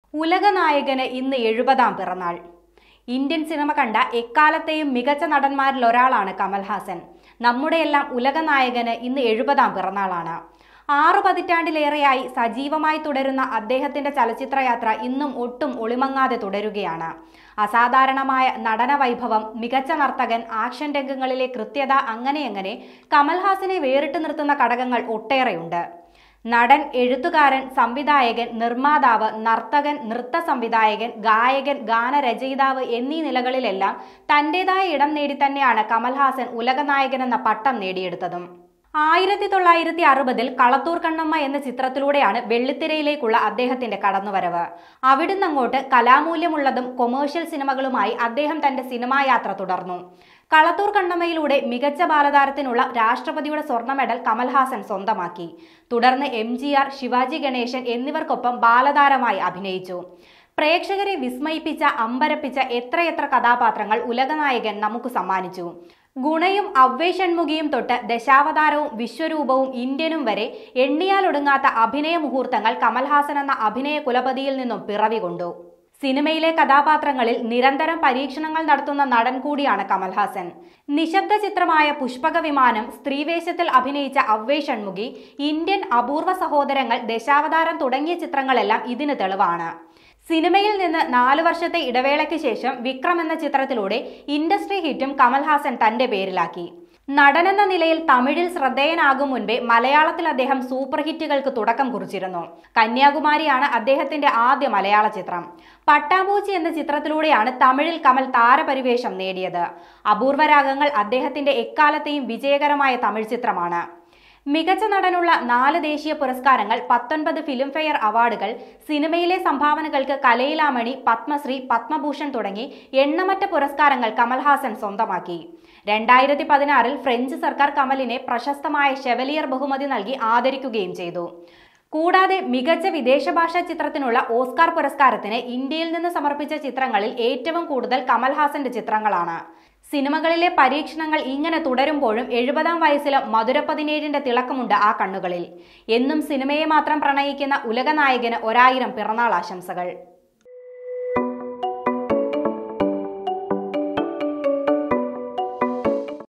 ഉലകനായകന് ഇന്ന് എഴുപതാം പിറന്നാൾ ഇന്ത്യൻ സിനിമ കണ്ട എക്കാലത്തെയും മികച്ച നടന്മാരിൽ ഒരാളാണ് കമൽഹാസൻ നമ്മുടെയെല്ലാം ഉലകനായകന് ഇന്ന് എഴുപതാം പിറന്നാളാണ് ആറു പതിറ്റാണ്ടിലേറെയായി സജീവമായി തുടരുന്ന അദ്ദേഹത്തിന്റെ ചലച്ചിത്രയാത്ര ഇന്നും ഒട്ടും ഒളിമങ്ങാതെ തുടരുകയാണ് അസാധാരണമായ നടന വൈഭവം മികച്ച നർത്തകൻ ആക്ഷൻ രംഗങ്ങളിലെ കൃത്യത അങ്ങനെയങ്ങനെ കമൽഹാസനെ വേറിട്ട് നിർത്തുന്ന ഘടകങ്ങൾ ഒട്ടേറെയുണ്ട് നടൻ എഴുത്തുകാരൻ സംവിധായകൻ നിർമ്മാതാവ് നർത്തകൻ നൃത്ത സംവിധായകൻ ഗായകൻ ഗാനരചയിതാവ് എന്നീ നിലകളിലെല്ലാം തന്റേതായ ഇടം നേടി തന്നെയാണ് കമൽഹാസൻ ഉലകനായകൻ എന്ന പട്ടം നേടിയെടുത്തതും ആയിരത്തി തൊള്ളായിരത്തി അറുപതിൽ കളത്തൂർ കണ്ണമ്മ എന്ന ചിത്രത്തിലൂടെയാണ് വെള്ളിത്തിരയിലേക്കുള്ള അദ്ദേഹത്തിന്റെ കടന്നുവരവ് അവിടുന്ന് അങ്ങോട്ട് കലാമൂല്യമുള്ളതും കൊമേഴ്ഷ്യൽ സിനിമകളുമായി അദ്ദേഹം തന്റെ സിനിമാ യാത്ര തുടർന്നു കളത്തൂർ കണ്ണമ്മയിലൂടെ മികച്ച ബാലതാരത്തിനുള്ള രാഷ്ട്രപതിയുടെ സ്വർണ്ണ മെഡൽ കമൽഹാസൻ സ്വന്തമാക്കി തുടർന്ന് M G R Sivaji Ganesan എന്നിവർക്കൊപ്പം ബാലതാരമായി അഭിനയിച്ചു പ്രേക്ഷകരെ വിസ്മയിപ്പിച്ച അമ്പരപ്പിച്ച എത്രയെത്ര കഥാപാത്രങ്ങൾ ഉലകനായകൻ നമുക്ക് സമ്മാനിച്ചു ഗുണയും അവ്വേഷൺമുഖിയും തൊട്ട് ദശാവതാരവും വിശ്വരൂപവും ഇന്ത്യനും വരെ എണ്ണിയാലൊടുങ്ങാത്ത അഭിനയ മുഹൂർത്തങ്ങൾ കമൽഹാസൻ എന്ന അഭിനയ കുലപതിയിൽ നിന്നും പിറവികൊണ്ടു സിനിമയിലെ കഥാപാത്രങ്ങളിൽ നിരന്തരം പരീക്ഷണങ്ങൾ നടത്തുന്ന നടൻ കൂടിയാണ് കമൽഹാസൻ നിശബ്ദ ചിത്രമായ പുഷ്പക വിമാനം സ്ത്രീവേഷത്തിൽ അഭിനയിച്ച അവ്വേ ഷൺമുഖി ഇന്ത്യൻ അപൂർവ സഹോദരങ്ങൾ ദശാവതാരം തുടങ്ങിയ ചിത്രങ്ങളെല്ലാം ഇതിന് തെളിവാണ് സിനിമയിൽ നിന്ന് നാലു വർഷത്തെ ഇടവേളയ്ക്ക് ശേഷം വിക്രം എന്ന ചിത്രത്തിലൂടെ ഇൻഡസ്ട്രി ഹിറ്റും കമൽഹാസൻ തന്റെ പേരിലാക്കി നടനെന്ന നിലയിൽ തമിഴിൽ ശ്രദ്ധേയനാകും മുൻപേ മലയാളത്തിൽ അദ്ദേഹം സൂപ്പർ ഹിറ്റുകൾക്ക് തുടക്കം കുറിച്ചിരുന്നു കന്യാകുമാരിയാണ് അദ്ദേഹത്തിന്റെ ആദ്യ മലയാള ചിത്രം പട്ടാമ്പൂച്ചി എന്ന ചിത്രത്തിലൂടെയാണ് തമിഴിൽ കമൽ താരപരിവേഷം നേടിയത് അപൂർവരാഗങ്ങൾ അദ്ദേഹത്തിന്റെ എക്കാലത്തെയും വിജയകരമായ തമിഴ് ചിത്രമാണ് മികച്ച നടനുള്ള നാല് ദേശീയ പുരസ്കാരങ്ങൾ പത്തൊൻപത് ഫിലിംഫെയർ അവാർഡുകൾ സിനിമയിലെ സംഭാവനകൾക്ക് കലയിലാമണി പത്മശ്രീ പത്മഭൂഷൺ തുടങ്ങി എണ്ണമറ്റ പുരസ്കാരങ്ങൾ കമൽഹാസൻ സ്വന്തമാക്കി രണ്ടായിരത്തി പതിനാറിൽ ഫ്രഞ്ച് സർക്കാർ കമലിനെ പ്രശസ്തമായ ഷെവലിയർ ബഹുമതി നൽകി ആദരിക്കുകയും ചെയ്തു കൂടാതെ മികച്ച വിദേശ ഭാഷാ ചിത്രത്തിനുള്ള ഓസ്കാർ പുരസ്കാരത്തിന് ഇന്ത്യയിൽ നിന്ന് സമർപ്പിച്ച ചിത്രങ്ങളിൽ ഏറ്റവും കൂടുതൽ കമൽഹാസന്റെ ചിത്രങ്ങളാണ് സിനിമകളിലെ പരീക്ഷണങ്ങൾ ഇങ്ങനെ തുടരുമ്പോഴും എഴുപതാം വയസ്സിലും മധുര പതിനേഴിന്റെ തിളക്കമുണ്ട് ആ കണ്ണുകളിൽ എന്നും സിനിമയെ മാത്രം പ്രണയിക്കുന്ന ഉലകനായകന് ഒരായിരം പിറന്നാൾ ആശംസകൾ